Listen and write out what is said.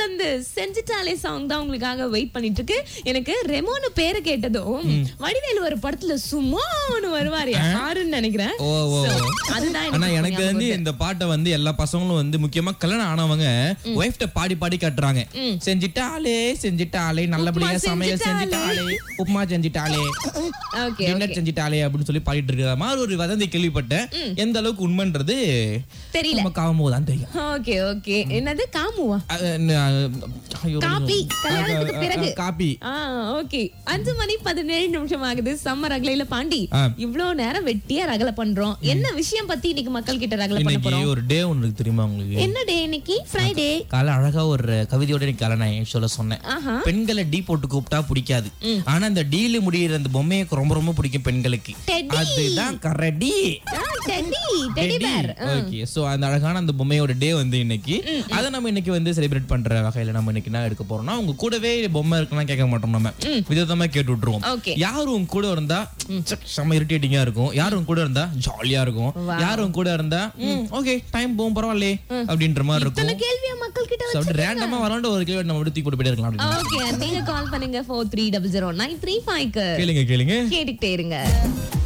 படத்துல இருந்து செஞ்சுட்டாலே சாங் தான் உங்களுக்காக வெயிட் பண்ணிட்டு இருக்கு எனக்கு ரெமோனு பேரை கேட்டதும் வடிவேலு ஒரு படத்துல சும்மான்னு வருவாரு யாருன்னு நினைக்கிறேன் ஓ ஓ So, அதுதான் ஆனா எனக்கு எனக்கு வந்து இந்த பாட்டை வந்து எல்லா பசங்களும் வந்து முக்கியமா கல்யாணம் ஆனவங்க ஒய்ஃப்ட பாடி பாடி காட்டுறாங்க செஞ்சிட்டாலே செஞ்சிட்டாலே நல்லபடியா உப்புமா சமையல் செஞ்சிட்டாலே உப்புமா செஞ்சிட்டாலே ஓகே டின்னர் செஞ்சிட்டாலே அப்படின்னு சொல்லி பாடிட்டு இருக்கிற மாதிரி ஒரு வதந்தி கேள்விப்பட்டேன் எந்த அளவுக்கு உண்மைன்றது தெரியல நம்ம காவும் தான் தெரியும் ஓகே ஓகே என்னது காமுவா அது, ந- ஐயோ, காப்பி கல்யாணத்துக்கு அஹ், பிறகு அஹ், காப்பி ஆ ஓகே அஞ்சு மணி பதினேழு நிமிஷம் ஆகுது சம்மர் ரகலையில பாண்டி ஆ. இவ்ளோ நேரம் வெட்டியா ரகல பண்றோம் என்ன விஷயம் பத்தி இன்னைக்கு மக்கள் கிட்ட ரகல பண்ண இன்னைக்கு போறோம் ஒரு டே ஒன்று இருக்கு தெரியுமா உங்களுக்கு என்ன டே இன்னைக்கு ஃப்ரைடே காலை அழகா ஒரு கவிதையோட இன்னைக்கு காலை நான் சொல்ல சொன்னேன் ஆஹா பெண்களை டீ போட்டு கூப்பிட்டா பிடிக்காது ஆனா அந்த டீல முடியிற அந்த பொம்மையை ரொம்ப ரொம்ப பிடிக்கும் பெண்களுக்கு Teddy. அதுதான் கரடி teddy teddy bear okay so அந்த அழகான அந்த பொம்மையோட டே வந்து இன்னைக்கு அதை நம்ம இன்னைக்கு வந்து செலிப்ரேட் பண்ற வகையில நம்ம இன்னைக்கு என்ன எடுக்க போறோம்னா உங்க கூடவே பொம்மை இருக்குன்னா கேட்க மாட்டோம் நம்ம விதவிதமா கேட்டு விட்டுருவோம் Okay. யார் உங்க கூட இருந்தா சக், செம்ம இரிட்டேட்டிங்கா இருக்கும் யார் உங்க கூட இருந்தா ஜாலியா இருக்கும் யார் உங்க கூட இருந்தா ஓகே டைம் போகும் பரவாயில்லையே அப்படின்ற மாதிரி இத்தனை இருக்கும் கேள்வியா மக்கள் கிட்ட So, அப்படி ரேண்டமா வரலாண்டு ஒரு கேள்வி நம்ம எடுத்து போட்டு போயிட்டே இருக்கலாம் அப்படின்னு. ஓகே நீங்க கால் பண்ணுங்க four three double zero nine three ஃபைவ்க்கு கேளுங்க கேளுங்க கேட்டுக்கிட்டே இருங்க